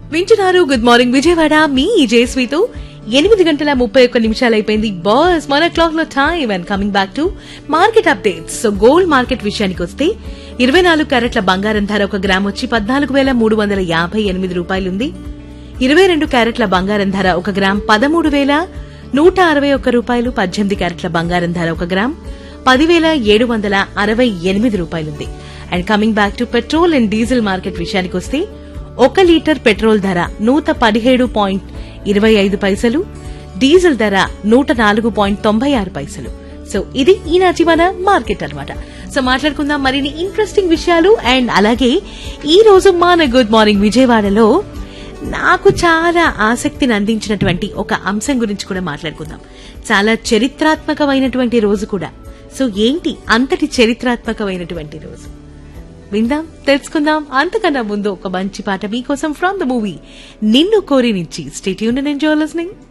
వింటున్నారు good morning Vijayawada మీ జేస్వితో ఎనిమిది గంటల ముప్పై ఒక్క నిమిషాలు అయిపోయింది బాస్ మన క్లాక్ లో time and coming back to market updates so gold market విషయానికి వస్తే ఇరవై నాలుగు క్యారెట్ల బంగారం ధర ఒక గ్రామ్ వచ్చి పద్నాలుగు వేల మూడు వందల యాభై ఎనిమిది రూపాయలుంది ఇరవై రెండు క్యారెట్ల బంగారం ధర ఒక గ్రామ్ పదమూడు వేల నూట అరవై ఒక్క రూపాయలు పద్దెనిమిది క్యారెట్ల బంగారం ధర ఒక గ్రామ్ పదివేల ఏడు వందల అరవై ఎనిమిది రూపాయలుంది and coming back to petrol and diesel market విషయానికి వస్తే ఒక లీటర్ పెట్రోల్ ధర నూట పదిహేడు పాయింట్ ఇరవై ఐదు పైసలు డీజిల్ ధర నూట నాలుగు పాయింట్ తొంభై ఆరు పైసలు సో ఇది ఈనాటి మన మార్కెట్ అన్నమాట సో మాట్లాడుకుందాం మరిన్ని ఇంట్రెస్టింగ్ విషయాలు అండ్ అలాగే ఈ రోజు మన గుడ్ మార్నింగ్ విజయవాడలో నాకు చాలా ఆసక్తిని అందించినటువంటి ఒక అంశం గురించి కూడా మాట్లాడుకుందాం చాలా చరిత్రాత్మకమైనటువంటి రోజు కూడా సో ఏంటి అంతటి చరిత్రాత్మకమైనటువంటి రోజు విందాం తెలుసుకుందాం అంతకన్నా ముందు ఒక మంచి పాట మీకోసం ఫ్రమ్ ద మూవీ నిన్ను కోరి నుంచి స్టేట్యూన్ ఎంజాయ్ లిస్నింగ్